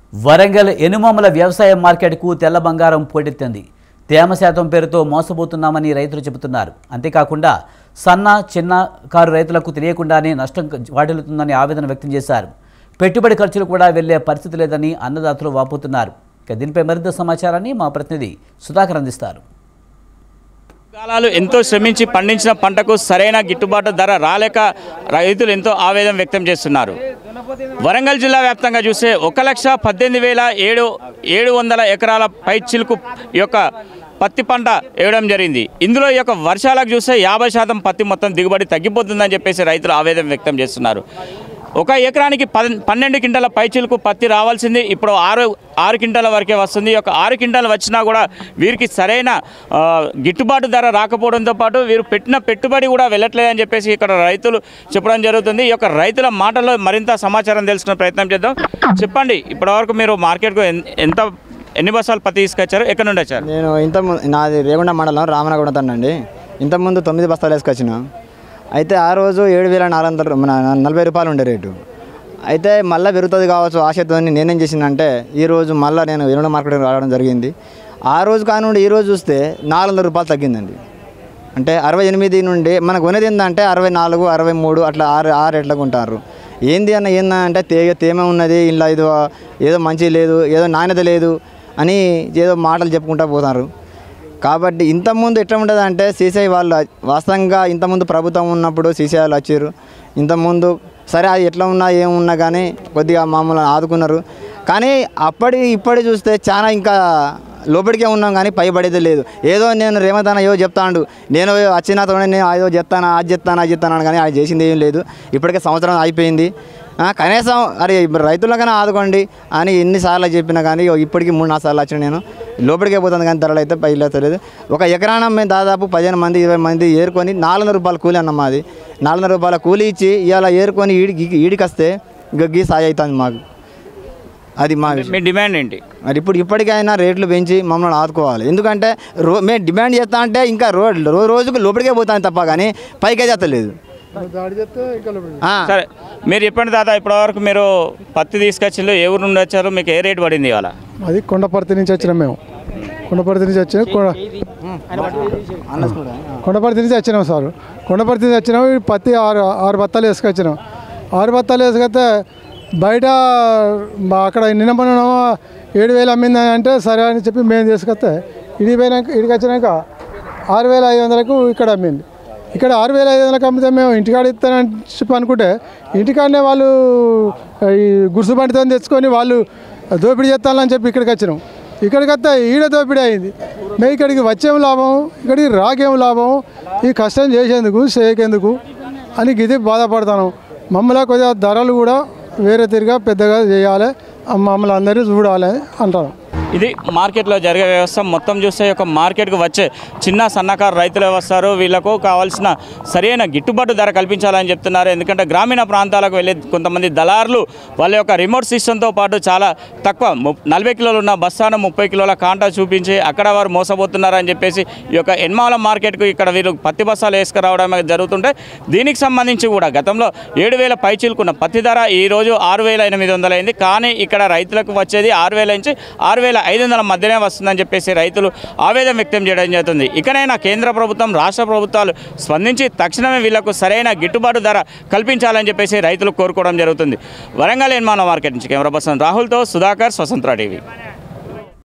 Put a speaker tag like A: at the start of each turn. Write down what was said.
A: వరంగల్ ఎనుమాముల వ్యవసాయ మార్కెట్కు తెల్ల బంగారం పోటెత్తింది తేమ శాతం పేరుతో మోసపోతున్నామని రైతులు చెబుతున్నారు అంతేకాకుండా సన్న చిన్న కారు రైతులకు తెలియకుండానే నష్టం వాటిల్లుతుందని ఆవేదన వ్యక్తం చేశారు పెట్టుబడి ఖర్చులు కూడా వెళ్లే పరిస్థితి లేదని అన్నదాతలు వాపోతున్నారు ఇక దీనిపై మరింత సమాచారాన్ని మా ప్రతినిధి సుధాకర్ అందిస్తారు
B: కాలాలు ఎంతో శ్రమించి పండించిన పంటకు సరైన గిట్టుబాటు ధర రాలేక రైతులు ఎంతో ఆవేదన వ్యక్తం చేస్తున్నారు వరంగల్ జిల్లా వ్యాప్తంగా చూస్తే ఒక లక్ష పద్దెనిమిది వేల ఏడు ఏడు వందల ఎకరాల పైచిలుకు ఈ యొక్క పత్తి పంట వేయడం జరిగింది ఇందులో ఈ యొక్క వర్షాలకు చూస్తే యాభై శాతం పత్తి మొత్తం దిగుబడి తగ్గిపోతుందని చెప్పేసి రైతులు ఆవేదన వ్యక్తం చేస్తున్నారు ఒక ఎకరానికి పద్ పన్నెండు క్వింటాల పైచిలకు పత్తి రావాల్సింది ఇప్పుడు ఆరు ఆరు క్వింటాల వరకే వస్తుంది ఈ యొక్క ఆరు క్వింటాలు వచ్చినా కూడా వీరికి సరైన ఆ, గిట్టుబాటు ధర రాకపోవడంతో పాటు వీరు పెట్టిన పెట్టుబడి కూడా వెళ్ళట్లేదని చెప్పేసి ఇక్కడ రైతులు చెప్పడం జరుగుతుంది ఈ యొక్క రైతుల మాటల్లో మరింత సమాచారం తెలుసుకునే ప్రయత్నం చేద్దాం చెప్పండి ఇప్పటివరకు మీరు మార్కెట్కు ఎన్- ఎంత ఎన్ని బస్సాలు పత్తి తీసుకొచ్చారు ఎక్కడి నుండి వచ్చారు
C: నేను ఇంత ము- నాది రేగుండ మండలం రామనగూడ తండండి ఇంతకుముందు తొమ్మిది బస్తాలు వేసుకొచ్చిన అయితే ఆ రోజు ఏడు వేల నాలుగు వందల మన నలభై రూపాయలు ఉండే రేటు అయితే మళ్ళీ పెరుగుతుంది కావచ్చు ఆశతో నేనేం చేసిందంటే ఈ రోజు మళ్ళీ నేను ఎరుణ మార్కెట్కి రావడం జరిగింది ఆ రోజు కానుండి ఈ రోజు చూస్తే నాలుగు వందల రూపాయలు తగ్గిందండి అంటే అరవై ఎనిమిది నుండి మనకు కొనేది ఏంటంటే అరవై నాలుగు అరవై మూడు అట్లా ఆరు ఆరు ఎట్లా కొంటారు ఏంది అన్న ఏందంటే తేగ తేమ ఉన్నది ఇలా ఏదో ఏదో మంచి లేదు ఏదో నాణ్యత లేదు అని ఏదో మాటలు చెప్పుకుంటా పోతారు కాబట్టి ఇంతకుముందు ఎట్లా ఉంటుంది అంటే సీసీఐ వాళ్ళు వాస్తవంగా ఇంతకుముందు ప్రభుత్వం ఉన్నప్పుడు సీసీఐ వాళ్ళు వచ్చారు ఇంతకుముందు సరే అది ఎట్లా ఉన్నా ఏమున్నా కానీ కొద్దిగా మామూలు ఆదుకున్నారు కానీ అప్పటి ఇప్పటి చూస్తే చాలా ఇంకా లోపలికే ఉన్నాం కానీ పైబడేది లేదు ఏదో నేను రేవంత్ అన్న ఏదో చెప్తాడు నేను వచ్చినతోనే నేను ఏదో చెప్తాను అది చెప్తాను అది చెప్తాను కానీ అది చేసింది ఏం లేదు ఇప్పటికే సంవత్సరం అయిపోయింది ఆ, కనీసం అరే రైతులకైనా ఆదుకోండి అని ఎన్నిసార్లు చెప్పినా కానీ ఇగో ఇప్పటికి మూడు నాలుగు సార్లు వచ్చిన నేను లోపలికే పోతుంది కానీ ధరలు అయితే పైలేదు ఒక ఎకరాన మేము దాదాపు పదిహేను మంది ఇరవై మంది ఏరుకొని నాలుగు వందల రూపాయల కూలి అన్న మాది నాలుగు వందల రూపాయల కూలి ఇచ్చి ఇవాళ ఏరుకొని ఈడికి ఈడికి వస్తే ఇక గీ సాయి అవుతుంది మాకు అది మా విషయం
B: మీ డిమాండ్ ఏంటి
C: మరి ఇప్పుడు ఇప్పటికైనా రేట్లు పెంచి మమ్మల్ని ఆదుకోవాలి ఎందుకంటే రో మేము డిమాండ్ చేస్తా అంటే ఇంకా రో రోజు రోజుకు లోపలికే పోతాను తప్ప కానీ పైకే చేస్తలేదు ఆ,
B: సరే మీరు చెప్పండి దాదా ఇప్పటివరకు మీరు పత్తి తీసుకొచ్చిండ్రు ఏ ఊరు నుండి వచ్చారు మీకు ఏ రేట్ పడింది ఇవాళ
D: అది కొండపర్తి నుంచి వచ్చినాం మేము కొండపర్తి నుంచి వచ్చిన కొండపర్తి నుంచి వచ్చినాం సార్ కొండపర్తి నుంచి వచ్చినాం ఈ పత్తి ఆరు ఆరు బత్తాలు వేసుకొచ్చినాం ఆరు బత్తాలు వేసుకొస్తే బయట మా అక్కడ నిన్న మొన్న ఏడు వేలు అమ్మింది అని అంటే సరే అని చెప్పి మేము తీసుకొస్తే ఇడికి పోయినాక ఇడికి వచ్చినాక ఆరు వేల ఐదు వందలకు ఇక్కడ అమ్మింది ఇక్కడ ఆరు వేల ఐదు వందలకు అమ్మితే మేము ఇంటికాడ ఇస్తానని చెప్పి అనుకుంటే ఇంటికాడనే వాళ్ళు ఈ గుర్సు బండితో తెచ్చుకొని వాళ్ళు దోపిడీ చేస్తానని చెప్పి ఇక్కడికి వచ్చినాం ఇక్కడికి వస్తే ఈడ దోపిడీ అయింది మేము ఇక్కడికి వచ్చేం లాభం ఇక్కడికి రాకేం లాభం ఈ కష్టం చేసేందుకు చేయకేందుకు అని ఇది బాధపడతాను మమ్మల్ని కొద్దిగా ధరలు కూడా వేరే తిరిగా పెద్దగా చేయాలి మమ్మల్ని అందరూ చూడాలి అంటాను
B: ఇది మార్కెట్లో జరిగే వ్యవస్థ మొత్తం చూస్తే ఒక మార్కెట్కి వచ్చే చిన్న సన్నకారు రైతులు వస్తారు వీళ్ళకు కావాల్సిన సరైన గిట్టుబాటు ధర కల్పించాలని చెప్తున్నారు ఎందుకంటే గ్రామీణ ప్రాంతాలకు వెళ్ళే కొంతమంది దళారులు వాళ్ళ యొక్క రిమోట్ సిస్టంతో పాటు చాలా తక్కువ ము- నలభై కిలోలు ఉన్న బస్తాను ముప్పై కిలోల కాంటా చూపించి అక్కడ వారు మోసపోతున్నారని చెప్పేసి ఈ యొక్క ఎన్మాల మార్కెట్కు ఇక్కడ వీళ్ళు పత్తి బస్తాలు వేసుకురావడం జరుగుతుంటే దీనికి సంబంధించి కూడా గతంలో ఏడు వేల పైచీలుకున్న పత్తి ధర ఈ రోజు ఆరు వేల ఎనిమిది వందలు అయింది కానీ ఇక్కడ రైతులకు వచ్చేది ఆరు వేల నుంచి ఆరు వేల ఐదు వందల మధ్యనే వస్తుందని చెప్పేసి రైతులు ఆవేదన వ్యక్తం చేయడం జరుగుతుంది ఇకనైనా కేంద్ర ప్రభుత్వం రాష్ట్ర ప్రభుత్వాలు స్పందించి తక్షణమే వీళ్లకు సరైన గిట్టుబాటు ధర కల్పించాలని చెప్పేసి రైతులు కోరుకోవడం జరుగుతుంది వరంగల్ నిర్మాణ మార్కెట్ నుంచి కెమెరా పర్సన్ రాహుల్తో సుధాకర్ స్వతంత్ర టీవీ